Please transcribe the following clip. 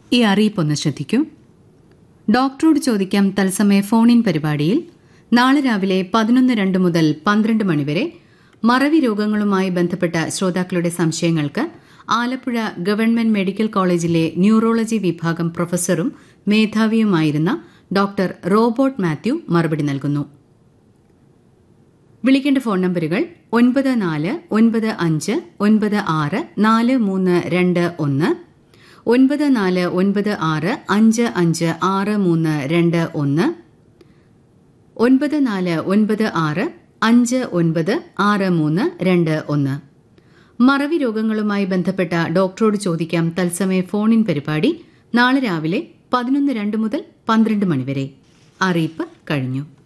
ഈ അറിയിപ്പൊന്ന് ശ്രദ്ധിക്കൂ ഡോക്ടറോട് ചോദിക്കാം തത്സമയ ഫോണിൻ പരിപാടിയിൽ നാളെ രാവിലെ പതിനൊന്ന് രണ്ട് മുതൽ പന്ത്രണ്ട് മണിവരെ മറവി രോഗങ്ങളുമായി ബന്ധപ്പെട്ട ശ്രോതാക്കളുടെ സംശയങ്ങൾക്ക് ആലപ്പുഴ ഗവൺമെന്റ് മെഡിക്കൽ കോളേജിലെ ന്യൂറോളജി വിഭാഗം പ്രൊഫസറും മേധാവിയുമായിരുന്ന ഡോക്ടർ റോബോട്ട് മാത്യു മറുപടി നൽകുന്നു വിളിക്കേണ്ട ഫോൺ നമ്പറുകൾ ഒൻപത് നാല് ഒൻപത് അഞ്ച് ഒൻപത് ആറ് നാല് മൂന്ന് രണ്ട് ഒന്ന് ഒൻപത് നാല് ഒൻപത് ആറ് അഞ്ച് അഞ്ച് ആറ് മൂന്ന് രണ്ട് ഒന്ന് ഒൻപത് നാല് ഒൻപത് ആറ് അഞ്ച് ഒൻപത് ആറ് മൂന്ന് രണ്ട് ഒന്ന് മറവി രോഗങ്ങളുമായി ബന്ധപ്പെട്ട ഡോക്ടറോട് ചോദിക്കാം തത്സമയ ഫോണിൻ പരിപാടി നാളെ രാവിലെ പതിനൊന്ന് രണ്ട് മുതൽ പന്ത്രണ്ട് മണിവരെ അറിയിപ്പ് കഴിഞ്ഞു